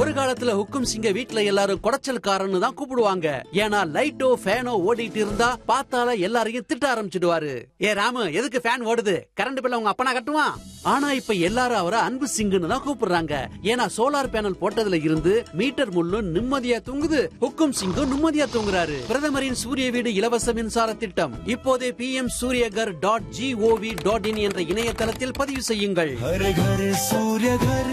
ஒரு காலத்துல ஹுக்கும் சிங்க வீட்ல எல்லாரும் குடைச்சல்காரன்னு தான் கூப்பிடுவாங்க ஏன்னா லைட்டோ ஃபேனோ ஓடிட்டு இருந்தா பார்த்தால எல்லாரையும் திட்ட ஆரம்பிச்சிடுவாரு ஏ ராமு எதுக்கு ஃபேன் ஓடுது கரண்ட் பில்ல உங்க அப்பனா கட்டுவான் ஆனா இப்ப எல்லாரும் அவரை அன்பு சிங்குன்னு தான் கூப்பிடுறாங்க ஏன்னா சோலார் பேனல் போட்டதுல இருந்து மீட்டர் முள்ளும் நிம்மதியா தூங்குது ஹுக்கும் சிங்கும் நிம்மதியா தூங்குறாரு பிரதமரின் சூரிய வீடு இலவச மின்சார திட்டம் இப்போதே P M Suryaghar dot GOV dot in என்ற இணையதளத்தில் பதிவு செய்யுங்கள் हर घर सूर्य घर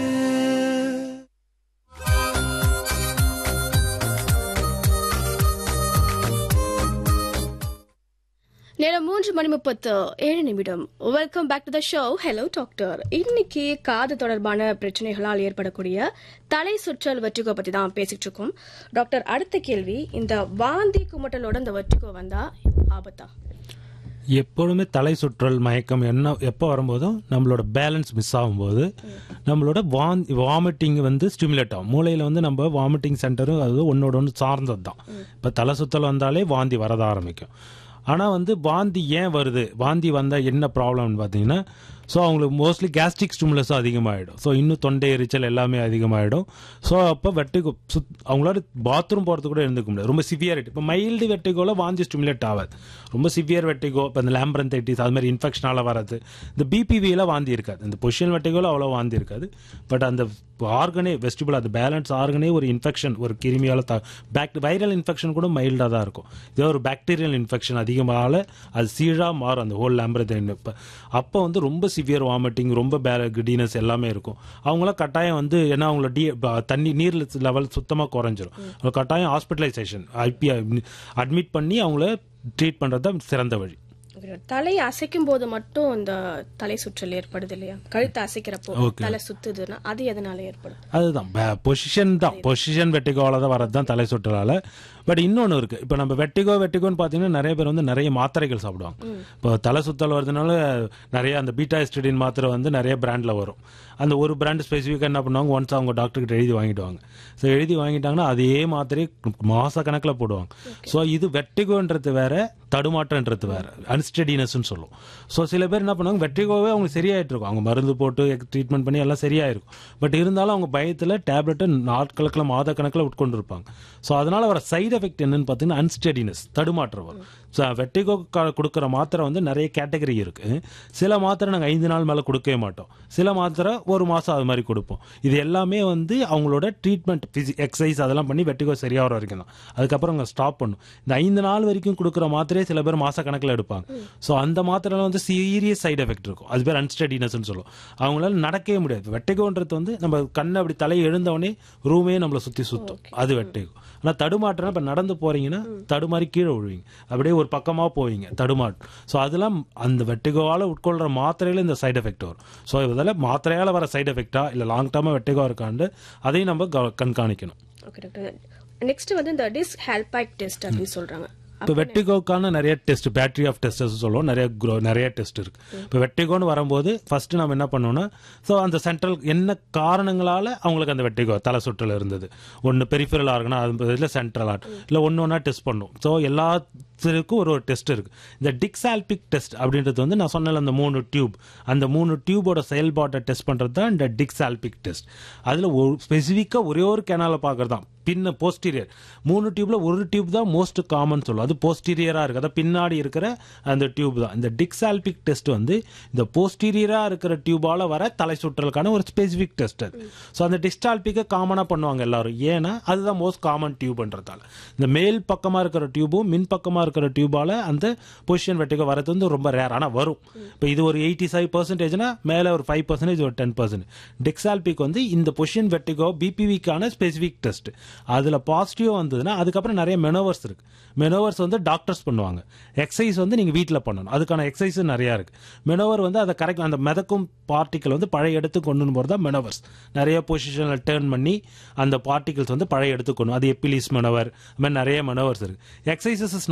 நேரம் மூன்று மணி முப்பத்து ஏழு நிமிடம் welcome back to the show hello doctor இன்னைக்கு காது தொடர்பான பிரச்சனைகளால் ஏற்படக்கூடிய தலை சுற்றல் வெற்றிகோ பத்தி தான் பேசிட்டு இருக்கோம் டாக்டர் அடுத்த கேள்வி இந்த வாந்தி குமட்டலோட இந்த வெற்றிகோ வந்தா ஆபத்தா எப்பொழுதுமே தலை சுற்றல் மயக்கம் என்ன எப்போ வரும்போதும் நம்மளோட பேலன்ஸ் மிஸ் ஆகும்போது நம்மளோட வான் வாமிட்டிங் வந்து ஸ்டிமுலேட் ஆகும் மூளையில் வந்து நம்ம வாமிட்டிங் சென்டரும் அது ஒன்னோட ஒன்று சார்ந்தது தான் இப்போ தலை சுற்றல் வந்தாலே வாந்தி வரத ஆரம்பிக்கும் ஆனால் வந்து வாந்தி ஏன் வருது வாந்தி வந்தால் என்ன ப்ராப்ளம்னு பார்த்தீங்கன்னா ஸோ அவங்களுக்கு மோஸ்ட்லி கேஸ்ட்ரிக் ஸ்டிமுலஸும் அதிகமாகிடும் ஸோ இன்னும் தொண்டை எரிச்சல் எல்லாமே அதிகமாகிடும் ஸோ அப்போ வெட்டிகோ சுத் அவங்களால பாத்ரூம் போகிறது கூட இருந்துக்க முடியாது ரொம்ப சிவியாரிட்டி இப்போ மைல்டு வெட்டிகோவில் வாந்தி ஸ்டிமுலேட் ஆகாது ரொம்ப சிவியர் வெட்டிகோ இப்போ இந்த லேம்பரந்தைட்டிஸ் அது மாதிரி இன்ஃபெக்ஷனால வராது இந்த பிபிவியில் வாந்தி இருக்காது இந்த பொசிஷன் வெட்டிகோவில் அவ்வளோ வாந்தி இருக்காது பட் அந்த ஆர்கனே வெஸ்டிபிள் அந்த பேலன்ஸ் ஆர்கனே ஒரு இன்ஃபெக்ஷன் ஒரு கிருமியால் த பேக் வைரல் இன்ஃபெக்ஷன் கூட மைல்டாக தான் இருக்கும் இதே ஒரு பாக்டீரியல் இன்ஃபெக்ஷன் அதிகமாக அது சீழாக மாறும் அந்த ஹோல் லேம்பரத்தைன் இப்போ அப்போ வந்து ரொம்ப சிவியர் வாமிட்டிங் ரொம்ப பே கிடினஸ் எல்லாமே இருக்கும் அவங்களாம் கட்டாயம் வந்து ஏன்னா அவங்கள டி ப- தண்ணி நீர் லெவல் சுத்தமாக குறைஞ்சிரும் கட்டாயம் ஹாஸ்பிட்டலைசேஷன் ஐபி அட்மிட் பண்ணி அவங்கள ட்ரீட் பண்ணுறது தான் சிறந்த வழி தலை அசைக்கும் போது மட்டும் இந்த தலை சுற்றல் ஏற்படுது இல்லையா கழுத்தை அசைக்கிறப்போ Okay. தலை சுத்துதுன்னா அது எதனால ஏற்படும் அதுதான் பொசிஷன் தான் பொசிஷன் வெட்டிகோவில் தான் வரது தான் தலை சுற்றலால பட் இன்னொன்று இருக்கு இப்போ நம்ம வெட்டிகோ வெட்டிகோன்னு பார்த்தீங்கன்னா நிறைய பேர் வந்து நிறைய மாத்திரைகள் சாப்பிடுவாங்க இப்போ தலை சுத்தல் வரதுனால நிறைய அந்த பீட்டா எஸ்டிடின் மாத்திரை வந்து நிறைய பிராண்டில் வரும் அந்த ஒரு பிராண்ட் ஸ்பெசிஃபிக்காக என்ன பண்ணுவாங்க ஒன்ஸ் அவங்க டாக்டர்கிட்ட எழுதி வாங்கிடுவாங்க ஸோ எழுதி வாங்கிட்டாங்கன்னா அதே மாத்திரை மாச கணக்கில் போடுவாங்க ஸோ இது வெட்டிகோன்றது வேற தடுமாற்றன்றது வேற அன்ஸ்டடினஸ்ன்னு சொல்லுவோம் ஸோ சில பேர் என்ன பண்ணுவாங்க வெற்றிகோவே அவங்க சரியாயிட்டு இருக்கும் அவங்க மருந்து போட்டு ட்ரீட்மெண்ட் பண்ணி எல்லாம் சரியாயிருக்கும் பட் இருந்தாலும் அவங்க பயத்தில் டேப்லெட்டை நாட்கணக்கில் மாத கணக்கில் உட்கொண்டு இருப்பாங்க ஸோ அதனால வர சைடு எஃபெக்ட் என்னன்னு பார்த்தீங்கன்னா அன்ஸ்டடினஸ் தடுமாற்றம் வரும் ஸோ வெட்டிகோ கொடுக்குற மாத்திரை வந்து நிறைய கேட்டகரி இருக்கு சில மாத்திரை நாங்கள் ஐந்து நாள் மேலே கொடுக்கவே மாட்டோம் சில மாத்திரை ஒரு மாதம் அது மாதிரி கொடுப்போம் இது எல்லாமே வந்து அவங்களோட ட்ரீட்மெண்ட் பிசி எக்ஸசைஸ் அதெல்லாம் பண்ணி வெட்டிகோ சரியாகிற வரைக்கும் தான் அதுக்கப்புறம் அவங்க ஸ்டாப் பண்ணும் இந்த ஐந்து நாள் வரைக்கும் கொடுக்குற மாத்திரையே சில பேர் மாச கணக்கில் எடுப்பாங்க ஸோ அந்த மாத்திரைல வந்து சீரியஸ் சைடு எஃபெக்ட் இருக்கும் அது பேர் அன்ஸ்டடினஸ்னு சொல்லுவோம் அவங்களால நடக்கவே முடியாது வெட்டைகோன்றது வந்து நம்ம கண்ணை அப்படி தலை எழுந்தவொடனே ரூமே நம்மளை சுற்றி சுத்தும் அது வெட்டைகோ ஆனால் தடுமாற்றம் இப்போ நடந்து போறீங்கன்னா தடுமாறி கீழே விழுவீங்க அப்படியே ஒரு பக்கமாக போவீங்க தடுமாற்றம் ஸோ அதெல்லாம் அந்த வெட்டிகோவால் உட்கொள்கிற மாத்திரையில இந்த சைடு எஃபெக்ட் வரும் ஸோ இதில் மாத்திரையால் வர சைடு எஃபெக்டா இல்லை லாங் டேர்மாக வெட்டிகோ இருக்காண்டு அதையும் நம்ம கவ- கண்காணிக்கணும் ஓகே டாக்டர் நெக்ஸ்ட் வந்து இந்த டிஸ் ஹெல்பைட் டெஸ்ட் அப்படின்னு சொல்றாங்க இப்போ வெட்டிகோக்கான நிறைய டெஸ்ட் பேட்டரி ஆஃப் டெஸ்டஸ் சொல்லுவோம் நிறைய grow- நிறைய டெஸ்ட் இருக்கு இப்போ வெட்டிகோன்னு வரும்போது ஃபர்ஸ்ட் நம்ம என்ன பண்ணோம்னா ஸோ அந்த சென்ட்ரல் என்ன காரணங்களால அவங்களுக்கு அந்த வெட்டிகோ தலை சுற்றல் இருந்தது ஒன்று பெரிஃபரல் ஆர்கனா அது இல்லை சென்ட்ரல் ஆர்ட் இல்லை ஒன்று ஒன்றா டெஸ்ட் பண்ணும் ஸோ எல்லாத்துக்கும் ஒரு ஒரு டெஸ்ட் இருக்கு இந்த டிக்ஸால்பிக் டெஸ்ட் அப்படின்றது வந்து நான் சொன்னல அந்த மூணு டியூப் அந்த மூணு டியூபோட செயல்பாட்டை டெஸ்ட் பண்ணுறது தான் இந்த டிக்ஸால்பிக் டெஸ்ட் அதில் ஒரு ஸ்பெசிஃபிக்காக ஒரே ஒரு கேனால பார்க்கறது தான் பின்ன போஸ்டீரியர் மூணு டியூப்ல ஒரு டியூப் தான் மோஸ்ட் காமன் சொல்லுவோம் அது போஸ்டீரியரா இருக்கு அதாவது பின்னாடி இருக்கிற அந்த டியூப் தான் இந்த டிக்ஸால்பிக் டெஸ்ட் வந்து இந்த போஸ்டீரியரா இருக்கிற டியூபால வர தலை சுற்றலுக்கான ஒரு ஸ்பெசிபிக் டெஸ்ட் அது ஸோ அந்த டிஸ்டால்பிக்கை காமனா பண்ணுவாங்க எல்லாரும் ஏன்னா அதுதான் மோஸ்ட் காமன் டியூப்ன்றதால இந்த மேல் பக்கமா இருக்கிற டியூபும் மின் பக்கமா இருக்கிற டியூபால அந்த பொசிஷன் வெட்டிகோ வரது வந்து ரொம்ப ரேர் ஆனால் வரும் இப்போ இது ஒரு எயிட்டி ஃபைவ் பர்சன்டேஜ்னா மேலே ஒரு ஃபைவ் பர்சன்டேஜ் ஒரு டென் பர்சன்ட் டிக்ஸால்பிக் வந்து இந்த பொசிஷன் வெட்டிகோ பிபிவிக்கான ஸ்பெசிபிக் டெஸ்ட் அதில் பாசிட்டிவ் வந்ததுன்னா அதுக்கப்புறம் நிறைய மெனோவர்ஸ் இருக்கு மெனோவர்ஸ் வந்து டாக்டர்ஸ் பண்ணுவாங்க எக்ஸசைஸ் வந்து நீங்கள் வீட்டில் பண்ணணும் அதுக்கான எக்ஸசைஸ் நிறையா இருக்கு மெனோவர் வந்து அதை கரெக்ட் அந்த மிதக்கும் பார்ட்டிக்கல் வந்து பழைய இடத்துக்கு கொண்டு போகிறது தான் மெனோவர்ஸ் நிறைய பொசிஷனில் டேர்ன் பண்ணி அந்த பார்ட்டிகல்ஸ் வந்து பழைய இடத்துக்கு கொண்டு அது எப்பிலிஸ் மெனவர் அது மாதிரி நிறைய மெனோவர்ஸ் இருக்கு எக்ஸசைசஸ்